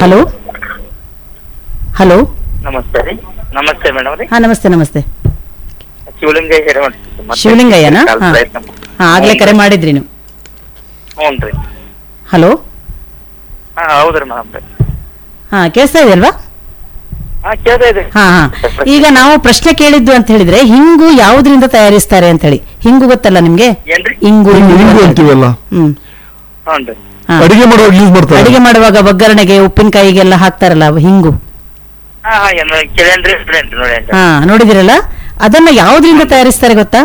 Hello hello ನಮಸ್ತೆ ರೀ ನಮಸ್ತೆ ಮೇಡಮ್ ರೀ ಹಾ ನಮಸ್ತೆ ನಮಸ್ತೆ ಶಿವಲಿಂಗ ಹಿರೇಮಠ ಮತ್ತೆ ಶಿವಲಿಂಗಯ್ಯನಾ ಕಾಲ್ ಹಾ ಪ್ರಯತ್ನ ಹಾ ಆಗ್ಲೇ ಕರೆ ಮಾಡಿದ್ರಿ ನೀವು ಹ್ಞೂ ರೀ ಹಲೋ ಹಾ ಹೌದ್ರಿ ಮೇಡಮ್ ರೀ ಹಾ ಕೇಳಿಸ್ತಾ ಇದೆಯಲ್ವಾ ಹಾ ಕೇಳ್ತಾ ಇದೆ ಹಾ ಹಾ ಈಗ ನಾವು ಪ್ರಶ್ನೆ ಕೇಳಿದ್ದು ಅಂತ ಹೇಳಿದ್ರೆ ಹಿಂಗು ಯಾವುದರಿಂದ ತಯಾರಿಸ್ತಾರೆ ಅಂತ ಹೇಳಿ ಹಿಂಗು ಗೊತ್ತಲ್ಲ ನಿಮ್ಗೆ ಏನ್ರಿ ಹಿಂಗು ಹಿಂಗು ಹಿಂಗು ಅಂತೀವಲ್ಲ ಹ್ಮ್ ಹ್ಞೂ ರೀ ಹಾ. ಅಡಿಗೆ ಮಾಡುವಾಗ ಯೂಸ್ ಮಾಡ್ತಾರೆ ಅಡಿಗೆ ಮಾಡುವಾಗ ಒಗ್ಗರಣೆಗೆ ಉಪ್ಪಿನಕಾಯಿಗೆಲ್ಲ ಹಾಕ್ತಾರಲ್ಲ ಅವು ಹಿಂಗು ಹಾ ಹಾ ಏನು ಕೇಳೇನ್ರಿ ಕೇಳೇನ್ರಿ ನೋಡೇನ್ರಿ ಹಾ ನೋಡಿದಿರಲ್ಲ ಅದನ್ನ ಯಾವುದರಿಂದ ತಯಾರಿಸ್ತಾರೆ ಗೊತ್ತಾ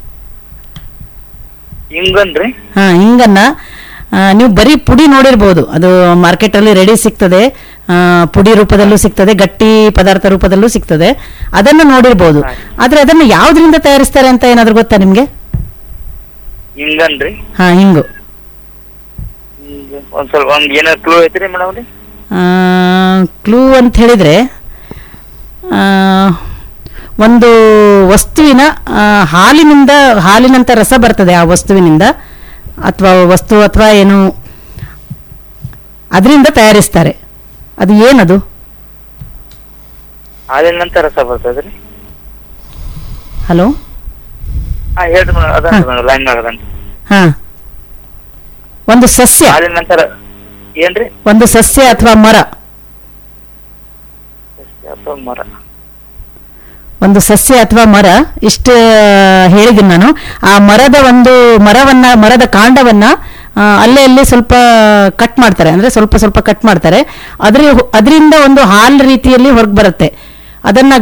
ಹಿಂಗನ್ರಿ ಹಾ ಹಿಂಗನ್ನ ಆ, ನೀವು ಬರೀ ಪುಡಿ ನೋಡಿರ್ಬೋದು ಅದು ಮಾರ್ಕೆಟ್ ಅಲ್ಲಿ ರೆಡಿ ಸಿಗ್ತದೆ ಆ, ಪುಡಿ ರೂಪದಲ್ಲೂ ಸಿಗ್ತದೆ ಗಟ್ಟಿ ಪದಾರ್ಥ ರೂಪದಲ್ಲೂ ಸಿಗ್ತದೆ ಅದನ್ನ ನೋಡಿರ್ಬೋದು ಆದ್ರೆ ಅದನ್ನ ಯಾವ್ದ್ರಿಂದ ತಯಾರಿಸ್ತಾರೆ ಅಂತ ಏನಾದ್ರು ಗೊತ್ತಾ ನಿಮ್ಗೆ ಹಿಂಗನ್ರಿ ಹಾ ಹಿಂಗು ಹಿಂಗ್ ಒಂದ್ ಸ್ವಲ್ಪ ಒಂದ್ ಏನಾರ ಕ್ಲೂ ಐತ್ರಿ ಮೇಡಮ್ ರೀ ಕ್ಲೂ ಅಂತ ಹೇಳಿದ್ರೆ ಆ, ಒಂದು ವಸ್ತುವಿನ ಆ, ಹಾಲಿನಿಂದ ಹಾಲಿನಂತ ರಸ ಬರ್ತದೆ ಆ ವಸ್ತುವಿನಿಂದ ಅಥವಾ ವಸ್ತು ಅಥವಾ ಏನು ಅದರಿಂದ ತಯಾರಿಸ್ತಾರೆ ಅದು ಏನದು ಹಾಲಿನ ನಂತರ ರಸ ಬರ್ತದ್ರಿ ಹಲೋ ಹಾ ಹೇಳ್ರಿ ಮೇಡಮ್ ಅದನ್ರಿ ಹಾ. ಮೇಡಮ್ ಲೈನ್ ಆಗದನ್ರಿ ಹಾ ಒಂದು ಸಸ್ಯ ಹಾಲಿನ ನಂತರ ಏನ್ರಿ ಒಂದು ಸಸ್ಯ ಅಥವಾ ಮರ ಅಥವಾ ಮರ ಒಂದು ಸಸ್ಯ ಅಥವಾ ಮರ ಇಷ್ಟು ಹೇಳಿದ್ದೀನಿ ನಾನು ಆ ಮರದ ಒಂದು ಮರವನ್ನ ಮರದ ಕಾಂಡವನ್ನ ಆ, ಅಲ್ಲೇ ಅಲ್ಲಿ ಸ್ವಲ್ಪ ಕಟ್ ಮಾಡ್ತಾರೆ ಅಂದ್ರೆ ಸ್ವಲ್ಪ ಸ್ವಲ್ಪ ಕಟ್ ಮಾಡ್ತಾರೆ ಅದ್ರ ಅದರಿಂದ ಒಂದು ಹಾಲ್ ರೀತಿಯಲ್ಲಿ ಹೊರಗೆ ಬರುತ್ತೆ ಅದನ್ನ